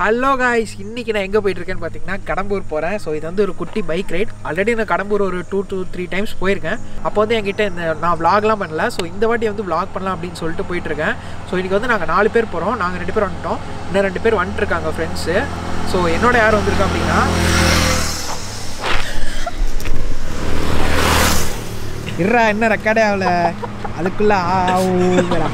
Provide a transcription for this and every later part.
Hello guys இன்னைக்கு நான் எங்கே போயிட்டு இருக்கேன்னு பார்த்தீங்கன்னா கடம்பூர் போகிறேன் ஸோ இது வந்து ஒரு குட்டி பைக் ரைட் ஆல்ரெடி நான் கடம்பூர் ஒரு டூ டூ த்ரீ டைம்ஸ் போயிருக்கேன் அப்போ வந்து என்கிட்ட இந்த நான் vlogலாம் பண்ணல ஸோ இந்த வாட்டி வந்து vlog பண்ணலாம் அப்படின்னு சொல்லிட்டு போயிட்டு இருக்கேன் ஸோ இன்னைக்கு வந்து நாங்கள் நாலு பேர் போகிறோம் நாங்கள் ரெண்டு பேர் வந்துட்டோம் இன்னும் ரெண்டு பேர் வந்துட்டு இருக்காங்க ஃப்ரெண்ட்ஸு ஸோ என்னோட யார் வந்திருக்கா அப்படின்னா இருறா என்ன ரெக்கார்டே ஆகல அதுக்குள்ளே ஆகுங்கிறா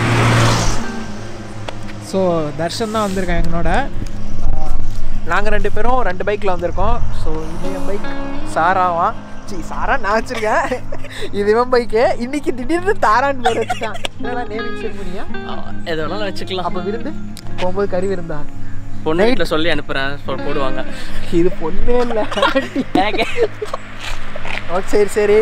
ஸோ தர்ஷன் தான் வந்திருக்கேன் எங்களோட நாங்கள் ரெண்டு பேரும் ரெண்டு பைக்கில் வந்திருக்கோம் ஸோ இது என் பைக் சாராவா சி சாரா நான் வச்சுருக்கேன் இது இவன் பைக்கு இன்னைக்கு திடீர்னு தாரான்னு பேர் வச்சுட்டான் என்னடா நேமிங் செரிமனியா எது வேணாலும் வச்சுக்கலாம் அப்போ விருந்து போகும்போது கறி விருந்தா பொண்ணு வீட்டில் சொல்லி அனுப்புகிறேன் சொல் போடுவாங்க இது பொண்ணே இல்லை ஓ சரி சரி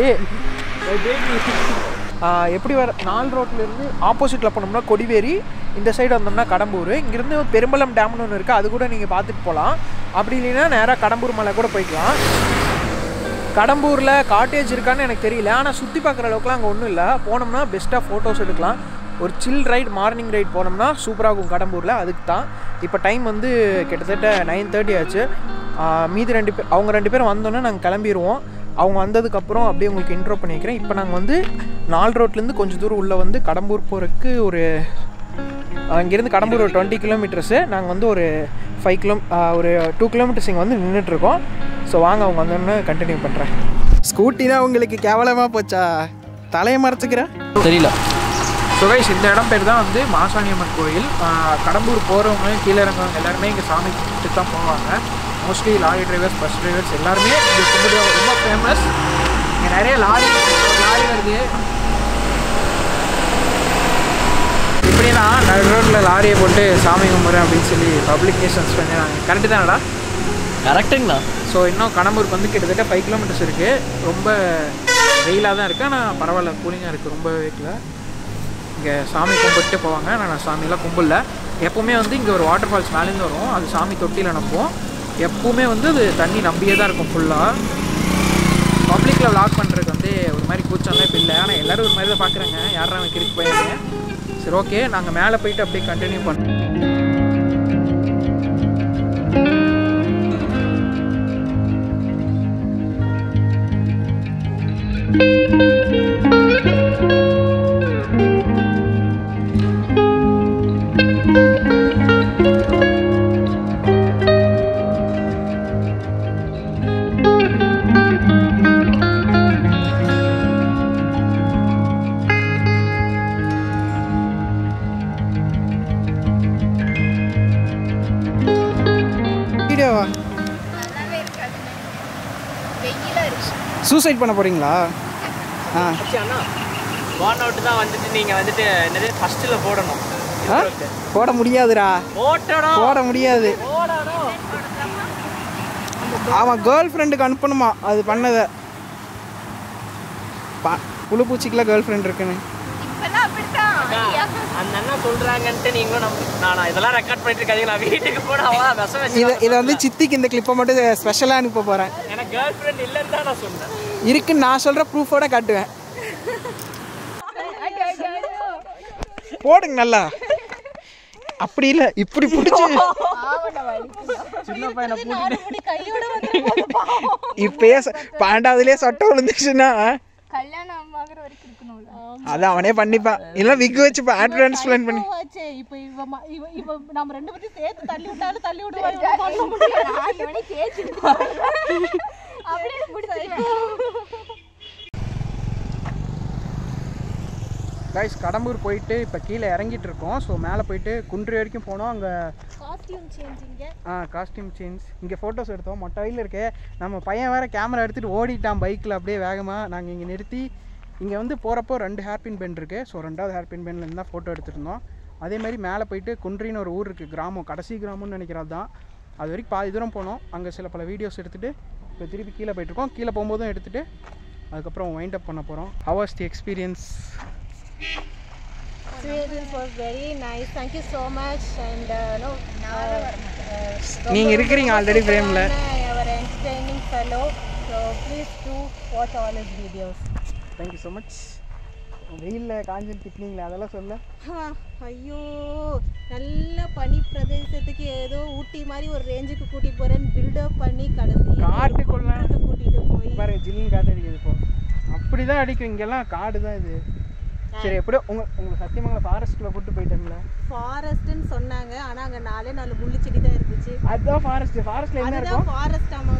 ஆ, எப்படி வர நாலு ரோட்லேருந்து ஆப்போசிட்டில் போனோம்னா கொடிவேரி இந்த சைடு வந்தோம்னா கடம்பூர் இங்கேருந்து பெரும்பலம் டேம்னு ஒன்று இருக்குது அது கூட நீங்கள் பார்த்துட்டு போகலாம் அப்படி இல்லைன்னா நேராக கடம்பூர் மலை கூட போய்க்கலாம் கடம்பூரில் காட்டேஜ் இருக்கான்னு எனக்கு தெரியல ஆனால் சுற்றி பார்க்குற அளவுக்குலாம் அங்கே ஒன்றும் இல்லை போனோம்னா பெஸ்ட்டாக ஃபோட்டோஸ் எடுக்கலாம் ஒரு சில் ரைட் மார்னிங் ரைட் போனோம்னா சூப்பராக இருக்கும் கடம்பூரில் அதுக்கு தான் இப்போ டைம் வந்து கிட்டத்தட்ட நைன் தேர்ட்டி ஆச்சு ஆஹ் மீதி ரெண்டு பேர் அவங்க ரெண்டு பேரும் வந்தோன்னே நாங்கள் கிளம்பிடுவோம் அவங்க வந்ததுக்கப்புறம் அப்படியே உங்களுக்கு இன்ட்ரோ பண்ணி வைக்கிறேன் இப்போ நாங்கள் வந்து நாலு ரோட்லேருந்து கொஞ்சம் தூரம் உள்ளே வந்து கடம்பூர் போகிறதுக்கு ஒரு அங்கேருந்து கடம்பூர் ஒரு டுவெண்ட்டி கிலோமீட்டர்ஸு நாங்கள் வந்து ஒரு ஃபைவ் கிலோ ஒரு டூ கிலோமீட்டர்ஸ் இங்கே வந்து நின்றுட்டுருக்கோம் ஸோ வாங்க அவங்க வந்தோன்னே கண்டினியூ பண்ணுறேன் ஸ்கூட்டி தான் உங்களுக்கு கேவலமாக போச்சா தலையை மறைச்சிக்கிறேன் தெரியல ஸோ கைஸ் இந்த இடம் பேர் தான் வந்து மாசாணியம்மன் கோயில் ஆஹ் கடம்பூர் போகிறவங்க கீழே இறங்குறவங்க எல்லாருமே இங்கே சாமி கும்பிட்டு தான் போவாங்க mostly lorry drivers bus drivers எல்லாருமே இங்கே கும்பிட்டு ரொம்ப ஃபேமஸ் இங்கே நிறைய லாரி லாரி வருது இப்படின்னா நடு ரோட்டில் லாரியை போட்டு சாமி கும்பிட்றேன் அப்படின்னு சொல்லி பப்ளிகேஷன்ஸ் பண்ணிடுறாங்க கரெக்டு தானடா கரெக்டுங்கண்ணா ஸோ இன்னும் கடம்பூருக்கு வந்து கிட்டத்தட்ட ஃபைவ் கிலோமீட்டர்ஸ் இருக்குது ரொம்ப வெயிலாக தான் இருக்குது ஆனால் பரவாயில்ல கூலிங்காக இருக்குது ரொம்ப வெயிட்டில் இங்கே சாமி கும்பிட்டு போவாங்க ஆனால் நான் சாமியெல்லாம் கும்பிடல எப்போவுமே வந்து இங்கே ஒரு வாட்டர் ஃபால்ஸ் மேலேருந்து வரும் அது சாமி தொட்டியில் நம்புவோம் எப்பவுமே வந்து அது தண்ணி நம்பியே தான் இருக்கும் ஃபுல்லாக பப்ளிக்கில் வ்ளாக் பண்ணுறது வந்து ஒரு மாதிரி கூச்சம்லாம் இப்போ இல்லை ஆனால் எல்லோரும் ஒரு மாதிரி தான் பார்க்குறாங்க யாரும் அவன் கிரிக்கு போயிருங்க சரி ஓகே நாங்கள் மேலே போயிட்டு அப்படியே கண்டினியூ பண்ணோம் வீடியோவா சூசைட் பண்ண போகிறீங்களா ஆ அண்ணா ஒன் அவுட் தான் வந்துட்டு நீங்கள் வந்துட்டு என்னது ஃபஸ்ட்டில் போடணும் ஆ? போட முடியாதுடா போட்டணும் போட முடியாது அவன் கேர்ள் ஃப்ரெண்டுக்கு அனுப்பணுமா அது பண்ணதை பா புழு பூச்சிக்கெலாம் கேர்ள் ஃப்ரெண்ட் இருக்குன்னு அந்த அண்ணா சொல்கிறாங்கன்ட்டு நீங்களும் நம்ம நான் நான் இதெல்லாம் ரெக்கார்ட் பண்ணிட்டு இருக்காதீங்க நான் வீட்டுக்கு போனாவா விஷம் வச்சு இதை இதை வந்து சித்திக்கு இந்த கிளிப்பை மட்டும் ஸ்பெஷலாக அனுப்ப போகிறேன் எனக்கு கேர்ள் ஃப்ரெண்ட் இல்லைன்னு தான் நான் சொன்னேன் இருக்குன்னு நான் சொல்கிற ப்ரூஃபோட காட்டுவேன் போடுங்க நல்லா அப்படி இல்லை இப்படி பிடிச்சி சின்ன பையனை இப்பயே ச- பன்னெண்டாவதுலேயே சொட்டை விழுந்துச்சுன்னா கல்யாணம் ஆகுற வரைக்கும் இருக்கணும்ல அதை அவனே பண்ணிப்பான் இல்லை விக் வச்சு ஆட் ட்ரான்ஸ்பிளான் பண்ணி ஆச்சே இப்போ இவ ம- இவ இவ நம்ம ரெண்டு பேரும் சேர்த்து தள்ளி விட்டாலும் தள்ளி விடுவாங்க நான் இவனை கேட்டு அப்படியே பிடிச்சிருவேன் கைஸ் கடம்பூர் போயிட்டு இப்போ கீழே இறங்கிட்டு இருக்கோம் ஸோ மேலே போயிட்டு குன்று வரைக்கும் போனோம் அங்கே காஸ்டியூம் சேஞ்சிங்க ஆ காஸ்டியூம் சேஞ்ச் இங்கே ஃபோட்டோஸ் எடுத்தோம் மொட்டை வயலில் இருக்கு நம்ம பையன் வேறு கேமரா எடுத்துகிட்டு ஓடிட்டான் பைக்கில் அப்படியே வேகமாக நாங்கள் இங்கே நிறுத்தி இங்கே வந்து போகிறப்போ ரெண்டு ஹேர்பின் பென் இருக்குது ஸோ ரெண்டாவது ஹேர்பின் பென்லேருந்து தான் ஃபோட்டோ எடுத்துருந்தோம் அதே மாதிரி மேலே போயிட்டு குன்றின்னு ஒரு ஊர் இருக்குது கிராமம் கடைசி கிராமம்னு நினைக்கிறது தான் அது வரைக்கும் பாதி தூரம் போனோம் அங்கே சில பல வீடியோஸ் எடுத்துகிட்டு இப்போ திருப்பி கீழே போயிட்டுருக்கோம் கீழே போகும்போதும் எடுத்துகிட்டு அதுக்கப்புறம் வைண்ட் அப் பண்ண போகிறோம் hours the experience This was very nice. Thank you so much. And uh, no, uh, நீங்கள் இருக்கிறீங்க ஆல்ரெடி ஃப்ரேமில் our entertaining fellow. So please do watch all his videos. Thank you so much வெயிலில் காஞ்சில் திட்டினீங்களே அதெல்லாம் சொல்ல ஐயோ நல்ல பனி பிரதேசத்துக்கு ஏதோ ஊட்டி ஊட்டி மாதிரி ஒரு ரேஞ்சுக்கு கூட்டிட்டு போறேன்னு பில்டப் பண்ணி கடைசி காட்டுக்குள்ள கூட்டிட்டு போய் பாருங்க ஜில்லுன்னு காட்டு அடிக்குது இப்போ அப்படிதான் அடிக்கும் இங்கெல்லாம் காடு தான் இது சரி எப்படியோ உங்க உங்களுக்கு சத்தியமங்கலம் ஃபாரஸ்ட்ல கூட்டு போயிட்டோம்ல ஃபாரஸ்ட்னு சொன்னாங்க ஆனா அங்க நாலே நாலு முள்ளு செடி தான் இருந்துச்சு அதுதான் ஃபாரஸ்ட் ஃபாரஸ்ட்ல என்ன அதுதான் இருக்கும் ஃபாரஸ்ட் ஆமா